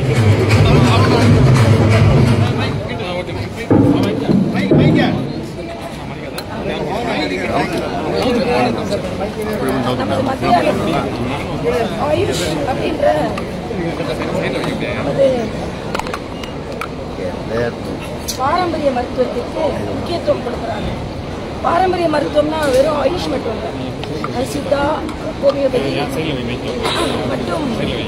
நமது மத்திய அரசு ஆயுஷ் அப்படின்ற நமது பாரம்பரிய மருத்துவத்திற்கு முக்கியத்துவம் கொடுக்குறாங்க பாரம்பரிய மருத்துவம்னா வெறும் ஆயுஷ் மட்டும் இல்லை அது சித்தா ஹோமியோபதி மற்றும்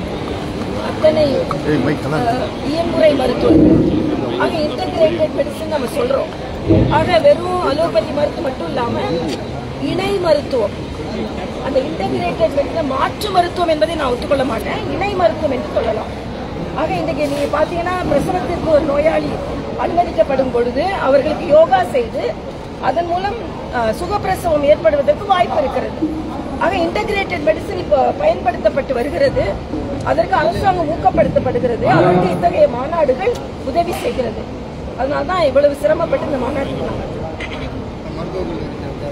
அத்தனை அஹ், இயன்முறை மருத்துவம் ஆக இன்டகிரேட்டட் மெடிசன் நம்ம சொல்றோம் ஆக வெறும் அலோபதி மருத்துவம் மட்டும் இல்லாம இணை மருத்துவம் அந்த இன்டகிரேட்டட் மெடிசன் மாற்று மருத்துவம் என்பதை நான் ஒத்துக்கொள்ள மாட்டேன் இணை மருத்துவம் என்று சொல்லலாம் ஆக இன்றைக்கு நீங்க பாத்தீங்கன்னா பிரசவத்திற்கு ஒரு நோயாளி அனுமதிக்கப்படும் பொழுது அவர்களுக்கு யோகா செய்து அதன் மூலம் அஹ், சுகப்பிரசவம் ஏற்படுவதற்கு வாய்ப்பு இருக்கிறது ஆக இன்டகிரேட்டட் மெடிசன் இப்போ பயன்படுத்தப்பட்டு வருகிறது அதற்கு அரசாங்கம் ஊக்கப்படுத்தப்படுகிறது அதற்கு இத்தகைய மாநாடுகள் உதவி செய்கிறது அதனால தான் இவ்வளவு சிரமப்பட்டு இந்த மாநாட்டுக்கு நான் வந்தேன்.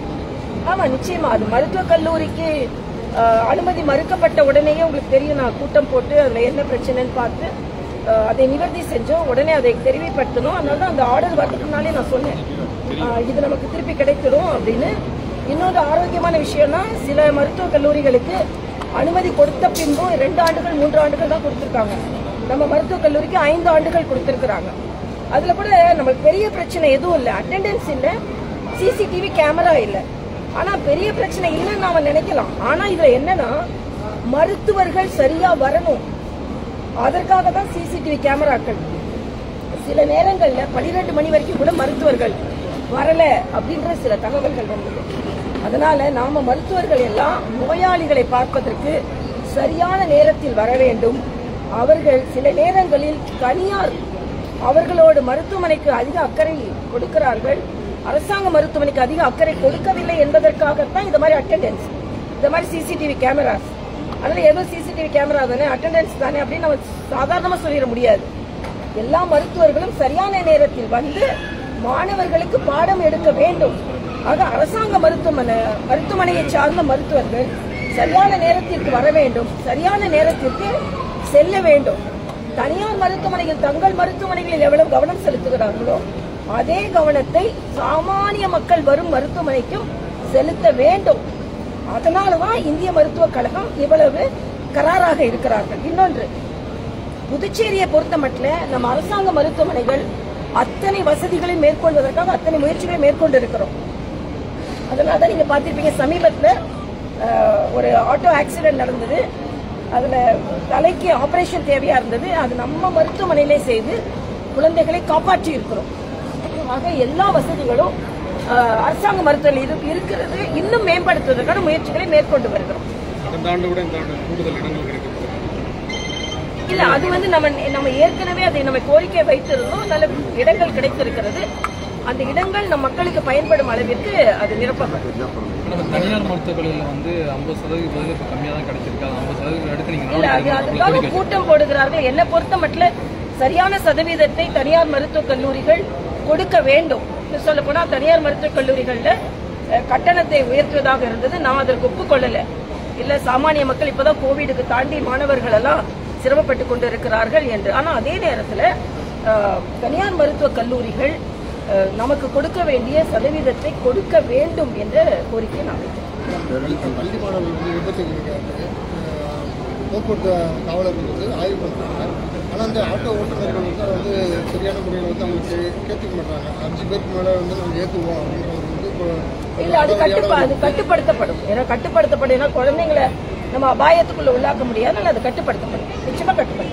ஆமா நிச்சயமா அது மருத்துவக் கல்லூரிக்கு அஹ், அனுமதி மறுக்கப்பட்ட உடனேயே உங்களுக்கு தெரியும் நான் கூட்டம் போட்டு அதுல என்ன பிரச்சனைன்னு பார்த்து அஹ், அதை நிவர்த்தி செஞ்சோம் உடனே அதை தெரிவிப்படுத்தணும் அதனால தான் அந்த ஆர்டர் வரதுக்கு முன்னாலே நான் சொன்னேன் அஹ், இது நமக்கு திருப்பி கிடைத்திடும் அப்படின்னு இன்னொரு ஆரோக்கியமான விஷயம்னா சில மருத்துவக் கல்லூரிகளுக்கு அனுமதி கொடுத்த பின்பும் ரெண்டு ஆண்டுகள் மூன்று ஆண்டுகள் தான் கொடுத்திருக்காங்க நம்ம மருத்துவக் கல்லூரிக்கு ஐந்து ஆண்டுகள் கொடுத்திருக்கிறாங்க அதுல கூட நமக்கு பெரிய பிரச்சனை எதுவும் இல்லை அட்டெண்டன்ஸ் இல்லை சிசிடிவி கேமரா இல்லை ஆனா பெரிய பிரச்சனை இல்லைன்னு நாம நினைக்கலாம் ஆனா இதுல என்னன்னா மருத்துவர்கள் சரியா வரணும் அதற்காக தான் சிசிடிவி கேமராக்கள் சில நேரங்கள்ல பன்னிரெண்டு மணி வரைக்கும் கூட மருத்துவர்கள் வரல அப்படின்ற சில தகவல்கள் வந்தது அதனால நாம மருத்துவர்கள் எல்லாம் நோயாளிகளை பார்ப்பதற்கு சரியான நேரத்தில் வர வேண்டும் அவர்கள் சில நேரங்களில் தனியார் அவர்களோடு மருத்துவமனைக்கு அதிக அக்கறை கொடுக்கிறார்கள் அரசாங்க மருத்துவமனைக்கு அதிக அக்கறை கொடுக்கவில்லை என்பதற்காகத்தான் இந்த மாதிரி அட்டெண்டன்ஸ் இந்த மாதிரி சிசிடிவி கேமராஸ் அதனால ஏதோ சிசிடிவி கேமரா தானே அட்டெண்டன்ஸ் தானே அப்படின்னு நம்ம சாதாரணமா சொல்லிட முடியாது எல்லா மருத்துவர்களும் சரியான நேரத்தில் வந்து மாணவர்களுக்கு பாடம் எடுக்க வேண்டும் ஆக அரசாங்க மருத்துவமனை மருத்துவமனையை சார்ந்த மருத்துவர்கள் சரியான நேரத்திற்கு வர வேண்டும் சரியான நேரத்திற்கு செல்ல வேண்டும் தனியார் மருத்துவமனையில் தங்கள் மருத்துவமனைகளில் எவ்வளவு கவனம் செலுத்துகிறார்களோ அதே கவனத்தை சாமானிய மக்கள் வரும் மருத்துவமனைக்கும் செலுத்த வேண்டும் அதனாலதான் இந்திய மருத்துவக் கழகம் இவ்வளவு கராராக இருக்கிறார்கள் இன்னொன்று புதுச்சேரியை பொறுத்த மட்டும் நம்ம அரசாங்க மருத்துவமனைகள் அத்தனை வசதிகளை மேற்கொள்வதற்காக அத்தனை முயற்சிகளை மேற்கொண்டு இருக்கிறோம் அதனால தான் நீங்க பார்த்திருப்பீங்க சமீபத்துல அஹ், ஒரு ஆட்டோ ஆக்சிடென்ட் நடந்தது அதுல தலைக்கு ஆபரேஷன் தேவையா இருந்தது அது நம்ம மருத்துவமனையிலே செய்து குழந்தைகளை காப்பாற்றி இருக்கிறோம் ஆக எல்லா வசதிகளும் அஹ், அரசாங்க மருத்துவமனையில் இரு- இருக்கிறது இன்னும் மேம்படுத்துவதற்கான முயற்சிகளை மேற்கொண்டு வருகிறோம் கடந்த ஆண்டு விட இந்த ஆண்டு கூடுதல் இடங்கள் கிடைக்கிறது இல்ல அது வந்து நம்ம நம்ம ஏற்கனவே அதை நம்ம கோரிக்கை வைத்திருந்தோம் நல்ல இடங்கள் கிடைத்திருக்கிறது அந்த இடங்கள் நம் மக்களுக்கு பயன்படும் அளவிற்கு அது நிரப்பப்படும் நம்ம தனியார் மருத்துவக் கல்லூரியில் வந்து ஐம்பது சதவீத பதில் இப்போ கம்மியாக தான் கிடைச்சிருக்கு அது ஐம்பது சதவீதம் எடுத்து நீங்கள் இல்ல அது அதுக்காக கூட்டம் போடுகிறார்கள் என்னை பொறுத்த மட்டும் சரியான சதவீதத்தை தனியார் மருத்துவக் கல்லூரிகள் கொடுக்க வேண்டும் சொல்ல போனா தனியார் மருத்துவக் கல்லூரிகள்ல அஹ், கட்டணத்தை உயர்த்துவதாக இருந்தது நான் அதற்கு ஒப்புக்கொள்ளல இல்ல சாமானிய மக்கள் இப்பதான் கோவிடுக்கு தாண்டி மாணவர்கள் எல்லாம் சிரமப்பட்டு கொண்டிருக்கிறார்கள் என்று ஆனா அதே நேரத்துல அஹ், தனியார் மருத்துவக் கல்லூரிகள் அஹ், நமக்கு கொடுக்க வேண்டிய சதவீதத்தை கொடுக்க வேண்டும் என்ற கோரிக்கையை நான் வைக்கிறேன் பள்ளி மாணவர்கள் வந்து விபத்து கிடைக்காது போக்குவரத்து காவலர்கள் வந்து ஆய்வு பண்ணுறாங்க ஆனால் அந்த ஆட்டோ ஓட்டுநர்கள் வந்து அதை வந்து சரியான முறையில் வந்து அவங்களுக்கு கேட்டுக்க மாட்டாங்க அஞ்சு பேருக்கு மேலே வந்து நாங்கள் ஏற்றுவோம் அப்படின்றது வந்து இப்போ இல்ல அது கட்டுப்பா அது கட்டுப்படுத்தப்படும் ஏன்னா கட்டுப்படுத்தப்படும் ஏன்னா குழந்தைங்களை நம்ம அபாயத்துக்குள்ள உள்ளாக்க முடியாது அதனால அது கட்டுப்படுத்தப்படும் நிச்சயமா கட்டுப்படுத்தப்படும்